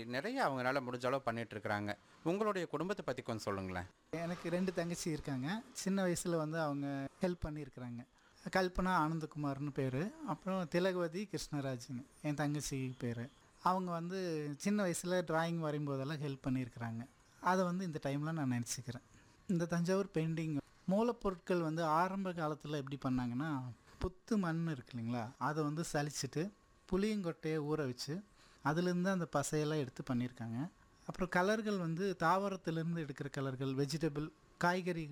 நிறைய அவங்களால முடிஞ்ச அளவு பண்ணிட்டு இருக்கிறாங்க உங்களுடைய குடும்பத்தை பற்றி கொஞ்சம் சொல்லுங்களேன் எனக்கு ரெண்டு தங்கச்சி இருக்காங்க சின்ன வயசில் வந்து அவங்க ஹெல்ப் பண்ணியிருக்கிறாங்க கல்பனா ஆனந்தகுமார்னு பேர் அப்புறம் திலகவதி கிருஷ்ணராஜ்னு என் தங்கச்சி பேர் அவங்க வந்து சின்ன வயசில் டிராயிங் வரையும்போதெல்லாம் ஹெல்ப் பண்ணியிருக்கிறாங்க அதை வந்து இந்த டைமில் நான் நினச்சிக்கிறேன் இந்த தஞ்சாவூர் பெயிண்டிங் மூலப்பொருட்கள் வந்து ஆரம்ப காலத்தில் எப்படி பண்ணாங்கன்னா புத்து மண் இருக்கு இல்லைங்களா அதை வந்து சலிச்சிட்டு புளியங்கொட்டையை ஊற வச்சு அதுலேருந்து அந்த பசையெல்லாம் எடுத்து பண்ணியிருக்காங்க அப்புறம் கலர்கள் வந்து தாவரத்திலேருந்து எடுக்கிற கலர்கள் வெஜிடபிள் காய்கறி